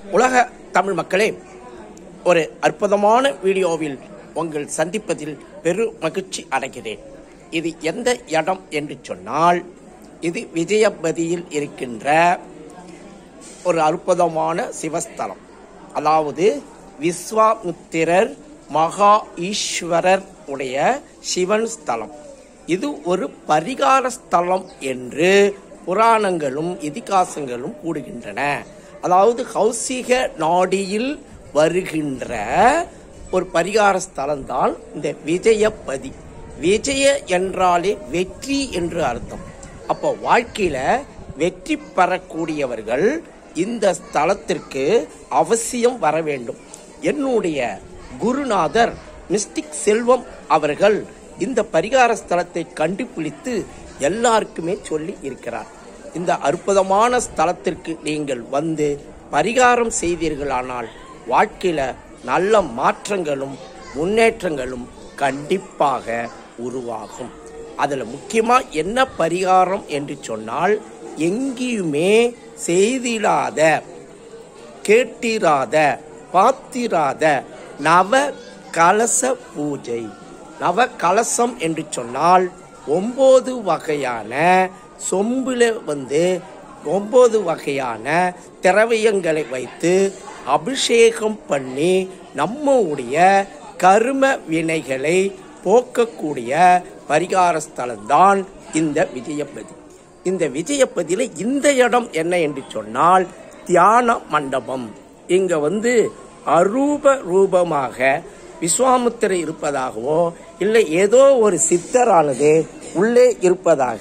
உலக தமிழ் மக்களே ஒரு அற்புதமான வீடியோவில் உங்கள் சந்திப்பதில் பெரு மகிழ்ச்சி அடைகிறேன் இது எந்த இடம் என்று சொன்னால் இது விஜயபதியில் இருக்கின்ற ஒரு அற்புதமான சிவஸ்தலம் அதாவது விஸ்வாமுத்திரர் மகா ஈஸ்வரர் உடைய சிவன் ஸ்தலம் இது ஒரு பரிகார ஸ்தலம் என்று புராணங்களும் இதிகாசங்களும் கூடுகின்றன அதாவது கௌசிக நாடியில் வருகின்ற ஒரு பரிகார ஸ்தலம் தான் இந்த விஜயபதி விஜய என்றாலே வெற்றி என்று அர்த்தம் அப்போ வாழ்க்கையில வெற்றி பெறக்கூடியவர்கள் இந்த ஸ்தலத்திற்கு அவசியம் வர வேண்டும் என்னுடைய குருநாதர் மிஸ்டிக் செல்வம் அவர்கள் இந்த பரிகார ஸ்தலத்தை கண்டுபிடித்து எல்லாருக்குமே சொல்லி இருக்கிறார் இந்த அற்புதமான ஸ்தலத்திற்கு நீங்கள் வந்து பரிகாரம் செய்தீர்களானால் வாழ்க்கையில நல்ல மாற்றங்களும் முன்னேற்றங்களும் கண்டிப்பாக உருவாகும் அதுல முக்கியமா என்ன பரிகாரம் என்று சொன்னால் எங்கேயுமே செய்திடாத கேட்டிராத பாத்திராத நவ கலச பூஜை நவ கலசம் என்று சொன்னால் ஒன்பது வகையான சொம்புல வந்து ஒன்பது வகையான திரவியங்களை வைத்து அபிஷேகம் பண்ணி நம்முடைய கரும வினைகளை போக்கக்கூடிய பரிகார ஸ்தலம்தான் இந்த விஜயபதி இந்த விஜயபதியில இந்த இடம் என்ன என்று சொன்னால் தியான மண்டபம் இங்க வந்து அரூப ரூபமாக விஸ்வாமுத்திரை இருப்பதாகவோ இல்லை ஏதோ ஒரு சித்தரானது உள்ளே இருப்பதாக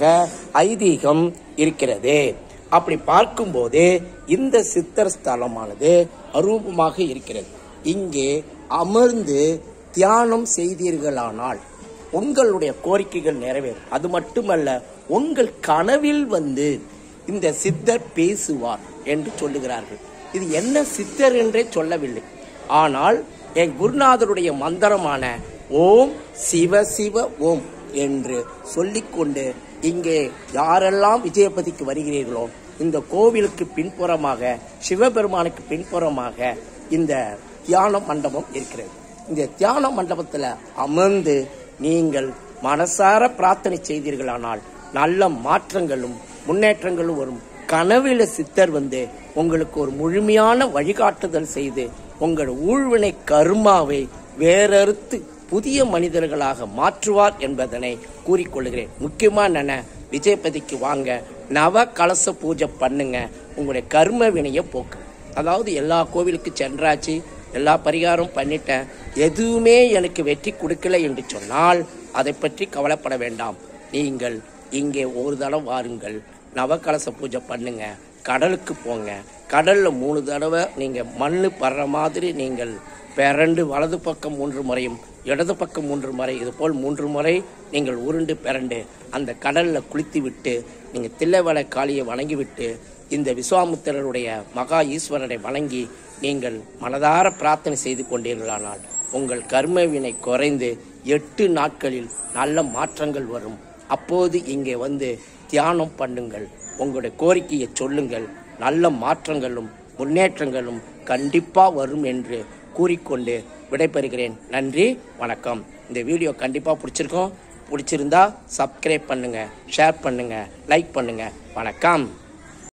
ஐதீகம் இருக்கிறது அப்படி பார்க்கும்போது இந்த சித்தர் ஸ்தலமானது அரூபமாக இருக்கிறது இங்கே அமர்ந்து தியானம் செய்தீர்களானால் உங்களுடைய கோரிக்கைகள் நிறைவேறும் அது மட்டுமல்ல உங்கள் கனவில் வந்து இந்த சித்தர் பேசுவார் என்று சொல்லுகிறார்கள் இது என்ன சித்தர் என்றே சொல்லவில்லை ஆனால் என் குருநாதருடைய மந்திரமான ஓம் சிவ சிவ ஓம் என்று சொல்லிக்கொண்டு இங்கே யாரெல்லாம் விஜயபதிக்கு வருகிறீர்களோ இந்த கோவிலுக்கு பின்புறமாக சிவபெருமானுக்கு பின்புறமாக இந்த தியான மண்டபம் இருக்கிறது இந்த தியான மண்டபத்தில் அமர்ந்து நீங்கள் மனசார பிரார்த்தனை செய்தீர்களானால் நல்ல மாற்றங்களும் முன்னேற்றங்களும் வரும் கனவில சித்தர் வந்து உங்களுக்கு ஒரு முழுமையான வழிகாட்டுதல் செய்து உங்கள் ஊழ்வினை கருமாவை வேறறுத்து புதிய மனிதர்களாக மாற்றுவார் என்பதனை கூறிக்கொள்கிறேன் முக்கியமா என்ன விஜயபதிக்கு வாங்க நவ கலச பூஜை பண்ணுங்க உங்களுடைய கர்ம வினையை போக்கு அதாவது எல்லா கோவிலுக்கு சென்றாச்சு எல்லா பரிகாரம் பண்ணிட்டேன் எதுவுமே எனக்கு வெற்றி கொடுக்கல என்று சொன்னால் அதை பற்றி கவலைப்பட வேண்டாம் நீங்கள் இங்கே ஒரு தடவை வாருங்கள் நவகலச பூஜை பண்ணுங்க கடலுக்கு போங்க கடல்ல மூணு தடவை நீங்க மண்ணு படுற மாதிரி நீங்கள் பிறண்டு வலது பக்கம் மூன்று முறையும் இடது பக்கம் மூன்று முறை இது போல் மூன்று முறை நீங்கள் உருண்டு பிறண்டு அந்த கடல்ல குளித்து விட்டு நீங்க தில்லைவள காளியை வணங்கி விட்டு இந்த விஸ்வாமுத்திரருடைய மகா ஈஸ்வரரை வணங்கி நீங்கள் மனதார பிரார்த்தனை செய்து கொண்டீர்களானால் உங்கள் கர்ம வினை குறைந்து எட்டு நாட்களில் நல்ல மாற்றங்கள் வரும் அப்போது இங்கே வந்து தியானம் பண்ணுங்கள் உங்களுடைய கோரிக்கையை சொல்லுங்கள் நல்ல மாற்றங்களும் முன்னேற்றங்களும் கண்டிப்பா வரும் என்று கூறிக்கொண்டு விடைபெறுகிறேன் நன்றி வணக்கம் இந்த வீடியோ கண்டிப்பா பிடிச்சிருக்கோம் பிடிச்சிருந்தா சப்ஸ்கிரைப் பண்ணுங்க ஷேர் பண்ணுங்க லைக் பண்ணுங்க வணக்கம்